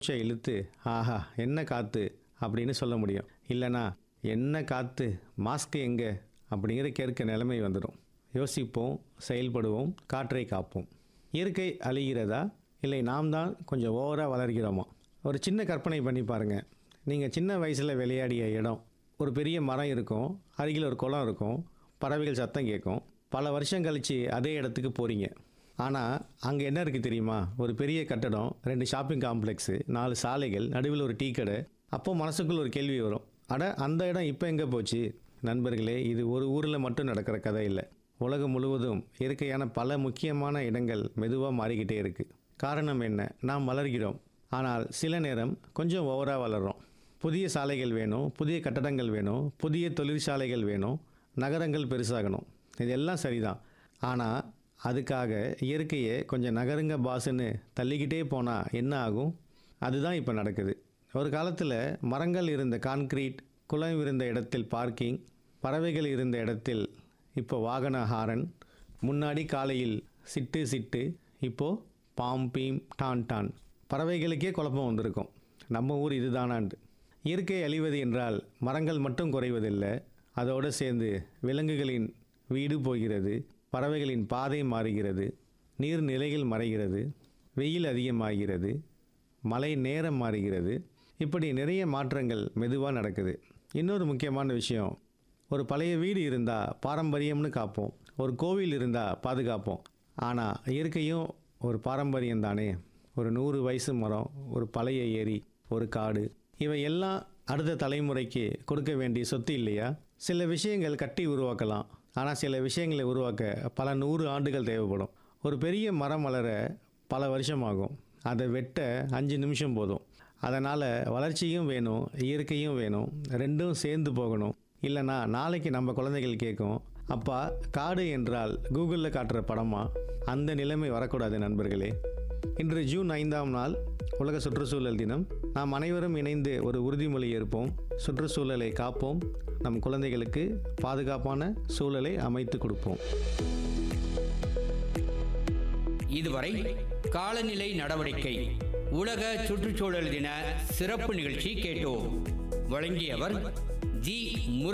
மூச்சை இழுத்து ஆஹா என்ன காற்று அப்படின்னு சொல்ல முடியும் இல்லைனா என்ன காற்று மாஸ்க் எங்கே அப்படிங்கிற கேட்க நிலைமை வந்துடும் யோசிப்போம் செயல்படுவோம் காற்றை காப்போம் இயற்கை அழிகிறதா இல்லை நாம் தான் கொஞ்சம் ஓவராக வளர்கிறோமா ஒரு சின்ன கற்பனை பண்ணி பாருங்கள் நீங்கள் சின்ன வயசில் விளையாடிய இடம் ஒரு பெரிய மரம் இருக்கும் அருகில் ஒரு குளம் இருக்கும் பறவைகள் சத்தம் கேட்கும் பல வருஷம் கழித்து அதே இடத்துக்கு போகிறீங்க ஆனால் அங்கே என்ன இருக்குது தெரியுமா ஒரு பெரிய கட்டடம் ரெண்டு ஷாப்பிங் காம்ப்ளெக்ஸு நாலு சாலைகள் நடுவில் ஒரு டீ கடை அப்போ மனசுக்குள்ள ஒரு கேள்வி வரும் அட அந்த இடம் இப்போ எங்கே போச்சு நண்பர்களே இது ஒரு ஊரில் மட்டும் நடக்கிற கதை இல்லை உலகம் முழுவதும் இயற்கையான பல முக்கியமான இடங்கள் மெதுவாக மாறிக்கிட்டே இருக்குது காரணம் என்ன நாம் வளர்கிறோம் ஆனால் சில நேரம் கொஞ்சம் ஓவராக வளர்கிறோம் புதிய சாலைகள் வேணும் புதிய கட்டடங்கள் வேணும் புதிய தொழிற்சாலைகள் வேணும் நகரங்கள் பெருசாகணும் இதெல்லாம் சரிதான் ஆனால் அதுக்காக இயற்கையை கொஞ்சம் நகருங்க பாசுன்னு தள்ளிக்கிட்டே போனால் என்ன ஆகும் அதுதான் இப்போ நடக்குது ஒரு காலத்தில் மரங்கள் இருந்த கான்கிரீட் குளம் இருந்த இடத்தில் பார்க்கிங் பறவைகள் இருந்த இடத்தில் இப்போ வாகன ஹாரன் முன்னாடி காலையில் சிட்டு சிட்டு இப்போது பாம் பீம் டான் டான் பறவைகளுக்கே குழப்பம் வந்திருக்கும் நம்ம ஊர் இதுதானான்ட்டு இயற்கை அழிவது என்றால் மரங்கள் மட்டும் குறைவதில்லை அதோடு சேர்ந்து விலங்குகளின் வீடு போகிறது பறவைகளின் பாதை மாறுகிறது நீர்நிலைகள் மறைகிறது வெயில் அதிகமாகிறது மழை நேரம் மாறுகிறது இப்படி நிறைய மாற்றங்கள் மெதுவாக நடக்குது இன்னொரு முக்கியமான விஷயம் ஒரு பழைய வீடு இருந்தால் பாரம்பரியம்னு காப்போம் ஒரு கோவில் இருந்தால் பாதுகாப்போம் ஆனால் இயற்கையும் ஒரு பாரம்பரியம் தானே ஒரு நூறு வயசு மரம் ஒரு பழைய ஏரி ஒரு காடு இவை எல்லாம் அடுத்த தலைமுறைக்கு கொடுக்க வேண்டிய சொத்து இல்லையா சில விஷயங்கள் கட்டி உருவாக்கலாம் ஆனால் சில விஷயங்களை உருவாக்க பல நூறு ஆண்டுகள் தேவைப்படும் ஒரு பெரிய மரம் வளர பல வருஷம் ஆகும் அதை வெட்ட அஞ்சு நிமிஷம் போதும் அதனால் வளர்ச்சியும் வேணும் இயற்கையும் வேணும் ரெண்டும் சேர்ந்து போகணும் இல்லைனா நாளைக்கு நம்ம குழந்தைகள் கேட்கும் அப்பா காடு என்றால் கூகுளில் காட்டுற படமா அந்த நிலைமை வரக்கூடாது நண்பர்களே இன்று ஜூன் ஐந்தாம் நாள் உலக சுற்றுச்சூழல் தினம் நாம் அனைவரும் இணைந்து ஒரு உறுதிமொழி ஏற்போம் சுற்றுச்சூழலை காப்போம் நம் குழந்தைகளுக்கு பாதுகாப்பான சூழலை அமைத்து கொடுப்போம் இதுவரை காலநிலை நடவடிக்கை உலக சுற்றுச்சூழல் தின சிறப்பு நிகழ்ச்சி கேட்டோம் வழங்கியவர் ஜி முரு